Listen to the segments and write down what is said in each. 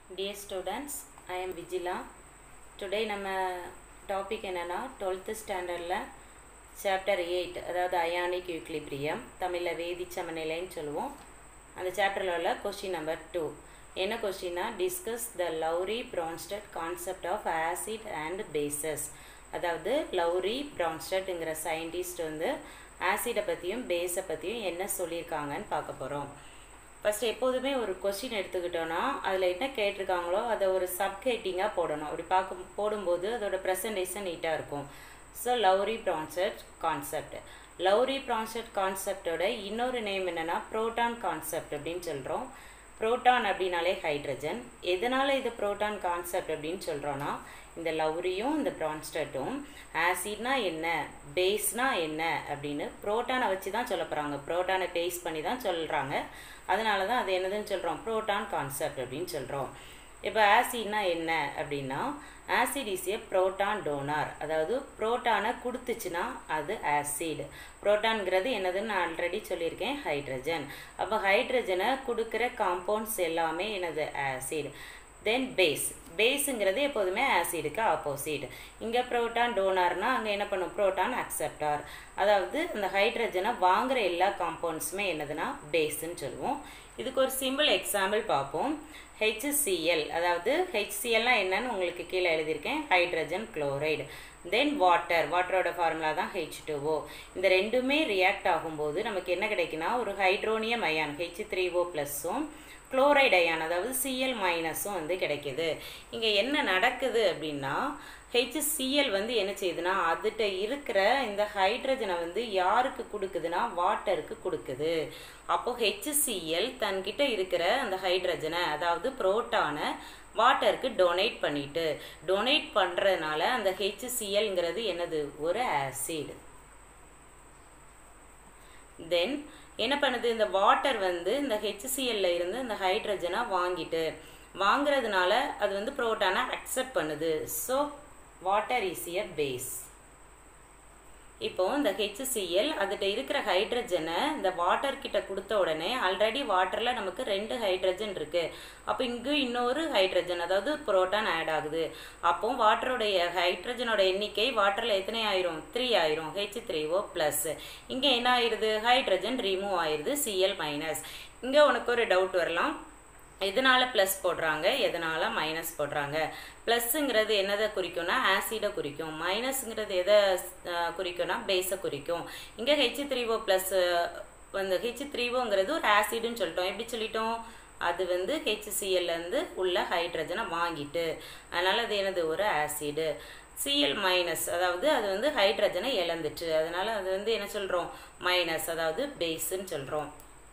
Dear students, I am Vigila. Today நம்ம topic என்னன்னா twelfth ஸ்டாண்டர்டில் சாப்டர் எயிட் அதாவது அயானிக் யூக்லிபிரியம் தமிழில் வேதி சமநிலைன்னு சொல்லுவோம் அந்த சாப்டரில் உள்ள கொஸ்டின் நம்பர் டூ என்ன கொஸ்டின்னா discuss the Lowry Bronsted concept of acid and bases அதாவது லவ்ரி ப்ரான்ஸ்டட்ங்கிற சயின்டிஸ்ட் வந்து ஆசிடை பற்றியும் பேஸை பற்றியும் என்ன சொல்லியிருக்காங்கன்னு பார்க்க போகிறோம் ஃபஸ்ட் எப்போதுமே ஒரு கொஸ்டின் எடுத்துக்கிட்டோன்னா அதில் என்ன கேட்டிருக்காங்களோ அதை ஒரு சப் ஹெட்டிங்காக போடணும் அப்படி பார்க்க போடும்போது அதோட ப்ரெசன்டேஷன் நீட்டாக இருக்கும் so Lowry Bronsted concept Lowry Bronsted கான்செப்டோட இன்னொரு நேம் என்னென்னா ப்ரோட்டான் கான்செப்ட் அப்படின்னு சொல்கிறோம் ப்ரோட்டான் அப்படின்னாலே ஹைட்ரஜன் எதனால் இது ப்ரோட்டான் கான்செப்ட் அப்படின்னு சொல்கிறோன்னா இந்த லவ்ரியும் இந்த ப்ரான்ஸ்டட்டும் ஆசிட்னா என்ன பேஸ்னா என்ன அப்படின்னு ப்ரோட்டானை வச்சு தான் சொல்ல போகிறாங்க ப்ரோட்டானை பேஸ் பண்ணி தான் சொல்கிறாங்க அதனால தான் அது என்னதுன்னு சொல்கிறோம் ப்ரோட்டான் கான்செப்ட் அப்படின்னு சொல்கிறோம் இப்போ ஆசிட்னா என்ன அப்படின்னா acid is a proton donor அதாவது ப்ரோட்டானை கொடுத்துச்சுன்னா அது ஆசிட் ப்ரோட்டான்ங்கிறது என்னதுன்னு நான் ஆல்ரெடி சொல்லியிருக்கேன் ஹைட்ரஜன் அப்போ ஹைட்ரஜனை கொடுக்குற காம்பவுண்ட்ஸ் எல்லாமே என்னது ஆசிட் தென் பேஸ் பேஸுங்கிறது எப்போதுமே ஆசிடுக்கு ஆப்போசிட் இங்கே ப்ரோட்டான் டோனார்னா அங்கே என்ன பண்ணும் ப்ரோட்டான் அக்செப்டார் அதாவது அந்த ஹைட்ரஜனை வாங்குற எல்லா காம்பவுண்ட்ஸுமே என்னதுன்னா பேஸுன்னு சொல்லுவோம் இதுக்கு ஒரு சிம்பிள் எக்ஸாம்பிள் பார்ப்போம் ஹெச்சிஎல் அதாவது ஹெச்சிஎல்னா என்னன்னு உங்களுக்கு கீழே எழுதியிருக்கேன் ஹைட்ரஜன் குளோரைடு தென் வாட்டர் வாட்டரோட ஃபார்முலா தான் ஹெச் டூஓ இந்த ரெண்டுமே ரியாக்ட் ஆகும்போது நமக்கு என்ன கிடைக்குன்னா ஒரு hydronium ion H three O ப்ளஸ்ஸும் குளோரைட் அயான் அதாவது சிஎல் மைனஸும் வந்து கிடைக்கிது இங்கே என்ன நடக்குது அப்படின்னா ஹெச்சிஎல் வந்து என்ன செய்யுதுன்னா அதுகிட்ட இருக்கிற இந்த ஹைட்ரஜனை வந்து யாருக்கு கொடுக்குதுன்னா வாட்டருக்கு கொடுக்குது அப்போ ஹெச்சிஎல் தன்கிட்ட இருக்கிற அந்த ஹைட்ரஜனை அதாவது புரோட்டானை வாட்டருக்கு டொனேட் பண்ணிட்டு டொனேட் பண்ணுறதுனால அந்த ஹெச்சிஎல்ங்கிறது என்னது ஒரு ஆசிட் தென் என்ன பண்ணுது இந்த வாட்டர் வந்து இந்த ஹெச்சிஎல்ல இருந்து இந்த ஹைட்ரஜனை வாங்கிட்டு வாங்குறதுனால அது வந்து புரோட்டானை அக்செப்ட் பண்ணுது so water is a base இப்போ இந்த ஹெச்சிஎல் அதுகிட்ட இருக்கிற ஹைட்ரஜனை இந்த வாட்டர் கிட்ட கொடுத்த உடனே ஆல்ரெடி வாட்டர்ல நமக்கு ரெண்டு ஹைட்ரஜன் இருக்கு அப்போ இங்கு இன்னொரு ஹைட்ரஜன் அதாவது புரோட்டான் ஆட் ஆகுது அப்போ வாட்டருடைய ஹைட்ரஜனோட எண்ணிக்கை வாட்டர்ல எத்தனை ஆயிரும் த்ரீ ஆயிரும் ஹெச் த்ரீ ஓ பிளஸ் இங்க என்ன ஆயிருது ஹைட்ரஜன் ரிமூவ் ஆயிருது சிஎல் மைனஸ் இங்க உனக்கு ஒரு டவுட் வரலாம் எதனால ப்ளஸ் போடுறாங்க எதனால மைனஸ் போடுறாங்க ப்ளஸ்ஸுங்கிறது என்னதை குறிக்கும்னா ஆசிடை குறிக்கும் மைனஸ்ங்கிறது எதை குறிக்கும்னா பேஸை குறிக்கும் இங்கே ஹெச் த்ரீ ஓ ப்ளஸ் வந்து ஹெச் த்ரீ ஓங்கிறது ஒரு ஆசிடுன்னு சொல்லிட்டோம் எப்படி சொல்லிட்டோம் அது வந்து ஹெச்சிஎல்லேருந்து உள்ள ஹைட்ரஜனை வாங்கிட்டு அதனால் அது என்னது ஒரு ஆசிடு சிஎல் மைனஸ் அதாவது அது வந்து ஹைட்ரஜனை இழந்துட்டு அதனால அது வந்து என்ன சொல்கிறோம் மைனஸ் அதாவது பேஸுன்னு சொல்கிறோம்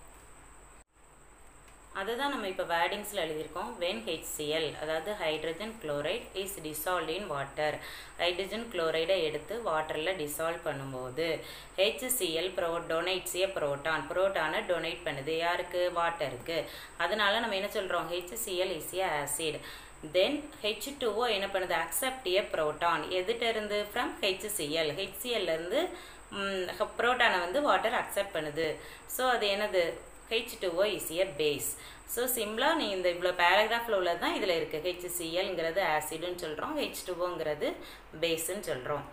அதை தான் நம்ம இப்போ வேர்டிங்ஸில் எழுதியிருக்கோம் வென் ஹெச்சிஎல் அதாவது hydrogen chloride is dissolve in water hydrogen குளோரைடை எடுத்து வாட்டரில் டிசால்வ் பண்ணும்போது HCL pro donates a proton ப்ரோட்டானை டொனேட் பண்ணுது யாருக்கு வாட்டருக்கு அதனால நம்ம என்ன சொல்கிறோம் HCL is a acid then H two O என்ன பண்ணுது அக்செப்ட் ஏ ப்ரோட்டான் எதுகிட்ட இருந்து ஃப்ரம் ஹெச்சிஎல் ஹெச்சிஎல்லேருந்து ப்ரோட்டானை வந்து வாட்டர் அக்செப்ட் பண்ணுது ஸோ அது என்னது H two O is a base so சிம்பிளாக நீ இந்த இவ்வளோ பேராகிராஃபில் உள்ளது தான் இதில் இருக்குது ஹெச்சிஎல்ங்கிறது ஆசிடுன்னு சொல்கிறோம் ஹெச் டூஓங்கிறது பேஸுன்னு சொல்கிறோம்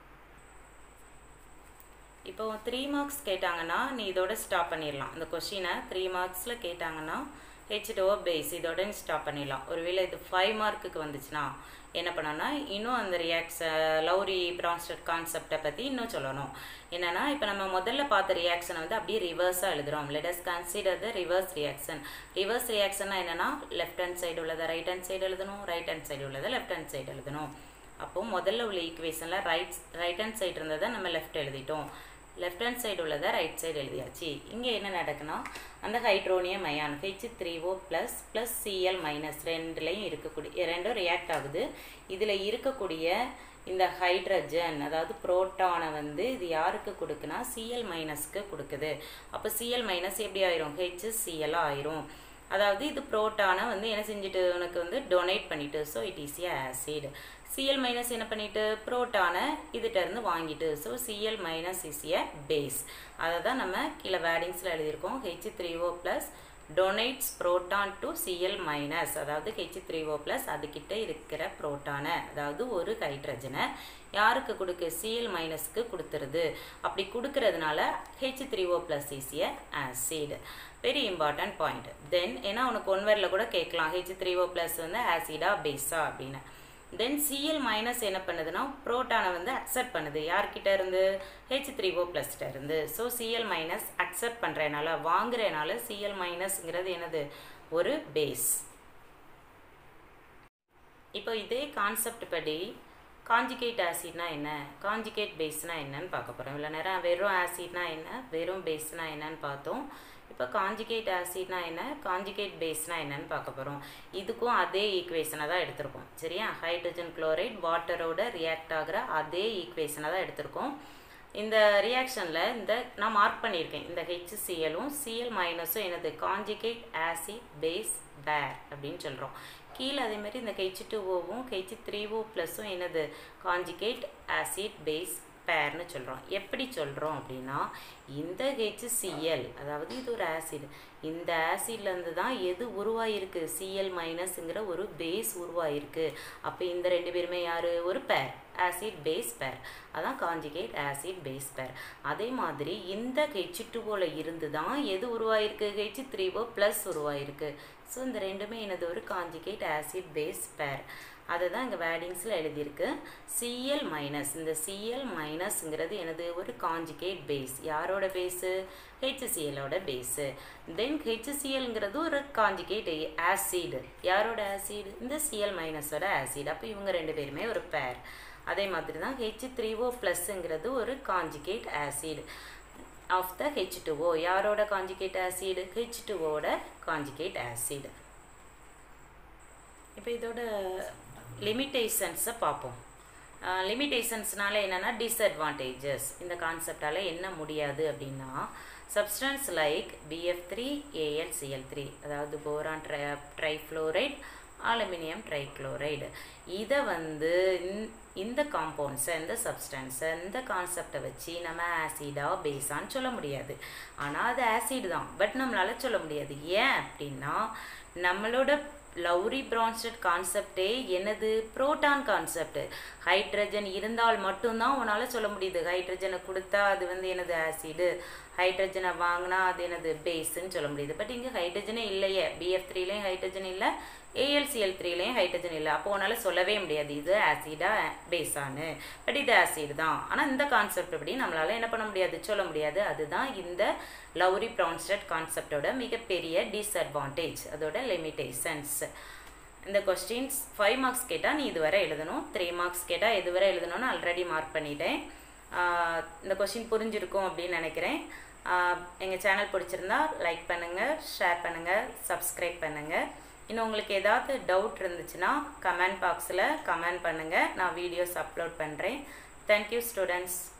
இப்போ த்ரீ மார்க்ஸ் கேட்டாங்கன்னா நீ இதோட ஸ்டாப் பண்ணிடலாம் இந்த கொஷினை த்ரீ மார்க்ஸில் கேட்டாங்கன்னா ஹெச் டூஓ பேஸ் இதோட நீ ஸ்டாப் பண்ணிடலாம் ஒருவேளை இது ஃபைவ் மார்க்குக்கு வந்துச்சுன்னா என்ன பண்ணோன்னா இன்னும் அந்த ரியாக்ஸ் லவ்ரி ப்ரான்ஸ்டட் கான்செப்டை பற்றி இன்னும் சொல்லணும் என்னென்னா இப்போ நம்ம முதல்ல பார்த்த ரியாக்ஷனை வந்து அப்படியே ரிவர்ஸாக எழுதுகிறோம் let's consider the reverse reaction reverse ரியாக்ஷன்னா என்னென்னா லெஃப்ட் ஹேண்ட் சைடு உள்ளதை ரைட் ஹேண்ட் சைடு எழுதணும் ரைட் ஹேண்ட் சைடு உள்ளதை லெஃப்ட் ஹேண்ட் சைடு எழுதணும் அப்போ முதல்ல உள்ள ஈக்குவேஷனில் ரைட் ரைட் ஹேண்ட் சைடு இருந்ததை நம்ம லெஃப்ட் எழுதிட்டோம் லெஃப்ட் ஹேண்ட் சைடு உள்ளதை ரைட் சைடு எழுதியாச்சு இங்கே என்ன நடக்குன்னா அந்த hydronium ion H three O plus plus CL minus ரெண்டுலேயும் இருக்கக்கூடிய ரெண்டும் ரியாக்ட் ஆகுது இதில் இருக்கக்கூடிய இந்த ஹைட்ரஜன் அதாவது புரோட்டானை வந்து இது யாருக்கு கொடுக்குன்னா சிஎல் மைனஸ்க்கு கொடுக்குது அப்போ சிஎல் மைனஸ் எப்படி ஆயிரும் ஹெச் சிஎல் ஆயிரும் அதாவது இது புரோட்டானை வந்து என்ன செஞ்சுட்டு உனக்கு வந்து டொனேட் பண்ணிட்டு so it is a acid CL minus என்ன பண்ணிட்டு புரோட்டானை இதுகிட்ட இருந்து வாங்கிட்டு so CL minus is a base அதை தான் நம்ம கீழே வேர்டிங்ஸில் எழுதியிருக்கோம் H three O plus donates proton to CL minus அதாவது ஹெச் த்ரீ ஓ ப்ளஸ் அதுக்கிட்ட இருக்கிற புரோட்டானை அதாவது ஒரு ஹைட்ரஜனை யாருக்கு கொடுக்கு சிஎல் மைனஸ்க்கு கொடுத்துருது அப்படி கொடுக்கறதுனால H three O plus is a acid very important point then ஏன்னா உனக்கு ஒன் வேர்டில் கூட கேட்கலாம் ஹெச் த்ரீ ஓ ப்ளஸ் வந்து ஆசிடா பேஸா அப்படின்னு தென் சிஎல் மைனஸ் என்ன பண்ணுதுன்னா புரோட்டானை வந்து அக்செப்ட் பண்ணுது யார்கிட்ட இருந்து ஹெச் த்ரீ ஓ ப்ளஸ்கிட்ட இருந்து ஸோ சிஎல் மைனஸ் அக்செப்ட் பண்ணுறதுனால வாங்குறதுனால சிஎல் மைனஸ்ங்கிறது என்னது ஒரு பேஸ் இப்போ இதே கான்செப்ட் படி காஞ்சிகேட் ஆசிட்னா என்ன காஞ்சிகேட் பேஸ்னா என்னன்னு பார்க்க போகிறோம் இவ்வளோ நேரம் வெறும் ஆசிட்னா என்ன வெறும் பேஸ்னா என்னன்னு பார்த்தோம் இப்போ காஞ்சிகேட் ஆசிட்னா என்ன காஞ்சிகேட் பேஸ்னா என்னன்னு பார்க்க போகிறோம் இதுக்கும் அதே ஈக்குவேஷனை தான் எடுத்திருக்கோம் சரியா ஹைட்ரஜன் குளோரைட் வாட்டரோட ரியாக்ட் ஆகிற அதே ஈக்குவேஷனை தான் எடுத்திருக்கோம் இந்த ரியாக்ஷனில் இந்த நான் மார்க் பண்ணியிருக்கேன் இந்த ஹெச்சிசிஎலும் சிஎல் மைனஸும் என்னது காஞ்சிகேட் ஆசிட் பேஸ் பேர் அப்படின்னு சொல்கிறோம் கீழே அதேமாதிரி இந்த ஹெச் டூ ஓவும் ஹெச் த்ரீ ஓ ப்ளஸும் என்னது காஞ்சிகேட் ஆசிட் பேஸ் பேர்னு சொல்கிறோம் எப்படி சொல்கிறோம் அப்படின்னா இந்த ஹெச்சிஎல் அதாவது இது ஒரு ஆசிட் இந்த ஆசிட்லேருந்து தான் எது உருவாயிருக்கு சிஎல் மைனஸுங்கிற ஒரு பேஸ் உருவாயிருக்கு அப்போ இந்த ரெண்டு பேருமே யார் ஒரு பேர் ஆசிட் பேஸ் பேர் அதான் காஞ்சிகேட் ஆசிட் பேஸ் பேர் அதே மாதிரி இந்த ஹெச் டூவோவில் இருந்து தான் எது உருவாயிருக்கு ஹெச் த்ரீ ஓ ப்ளஸ் உருவாயிருக்கு ஸோ இந்த ரெண்டுமே எனது ஒரு காஞ்சிகேட் ஆசிட் பேஸ் பேர் அதை தான் இங்கே வேர்டிங்ஸில் எழுதியிருக்கு சிஎல் மைனஸ் இந்த சிஎல் மைனஸ்ங்கிறது எனது ஒரு காஞ்சிகேட் பேஸ் யாரோட பேஸு ஹெச்சிசிஎலோட பேஸு தென் ஹெச்சிசிஎல்ங்கிறது ஒரு காஞ்சிகேட் ஆசிடு யாரோட ஆசிட் இந்த சிஎல் மைனஸோட ஆசிட் அப்போ இவங்க ரெண்டு பேருமே ஒரு பேர் அதே மாதிரி தான் ஹெச் த்ரீ ஓ ப்ளஸ்ஸுங்கிறது ஒரு conjugate acid of the H two O யாரோட காஞ்சிகேட் ஆசிட் ஹெச் டூஓட காஞ்சிகேட் ஆசிட் இப்போ இதோட லிமிட்டேஷன்ஸை பார்ப்போம் லிமிட்டேஷன்ஸ்னால என்னென்னா டிஸ்அட்வான்டேஜஸ் இந்த கான்செப்டால் என்ன முடியாது அப்படின்னா substance like BF three ALCL three அதாவது boron tri trifluoride aluminium trichloride இதை வந்து இந்த காம்பவுண்ட்ஸை இந்த சப்ஸ்டன்ஸை இந்த கான்செப்டை வச்சு நம்ம ஆசிடா பேஸான்னு சொல்ல முடியாது ஆனால் அது ஆசிட் தான் பட் நம்மளால் சொல்ல முடியாது ஏன் அப்படின்னா நம்மளோட லவ்ரி பிரான்ஸ்டட் கான்செப்டே என்னது புரோட்டான் கான்செப்ட் ஹைட்ரஜன் இருந்தால் மட்டும்தான் உன்னால் சொல்ல முடியுது ஹைட்ரஜனை கொடுத்தா அது வந்து எனது ஆசிடு ஹைட்ரஜனை வாங்கினா அது எனது பேஸுன்னு சொல்ல முடியுது பட் இங்கே ஹைட்ரஜனே இல்லையே பிஎஃப் த்ரீலேயும் ஹைட்ரஜன் இல்லை ஏஎல்சிஎல் த்ரீலேயும் ஹைட்ரஜன் இல்லை அப்போ உன்னால் சொல்லவே முடியாது இது ஆசிடா பேஸானு பட் இது ஆசிட் தான் ஆனால் இந்த கான்செப்ட் படி நம்மளால் என்ன பண்ண முடியாது சொல்ல முடியாது அதுதான் இந்த லவ்ரி ப்ரான்ஸ்டட் கான்செப்டோட மிகப்பெரிய டிஸ்அட்வான்டேஜ் அதோட லிமிட்டேஷன்ஸ் இந்த கொஸ்டின்ஸ் ஃபைவ் மார்க்ஸ் கேட்டால் நீ இதுவரை எழுதணும் த்ரீ மார்க்ஸ் கேட்டால் எதுவரை எழுதணும்னு ஆல்ரெடி மார்க் பண்ணிட்டேன் இந்த கொஸ்டின் புரிஞ்சிருக்கும் அப்படின்னு நினைக்கிறேன் எங்கள் சேனல் பிடிச்சிருந்தா லைக் பண்ணுங்கள் ஷேர் பண்ணுங்கள் சப்ஸ்கிரைப் பண்ணுங்கள் இன்னும் உங்களுக்கு ஏதாவது டவுட் இருந்துச்சுன்னா கமெண்ட் பாக்ஸில் கமெண்ட் பண்ணுங்கள் நான் வீடியோஸ் அப்லோட் பண்ணுறேன் தேங்க்யூ ஸ்டூடெண்ட்ஸ்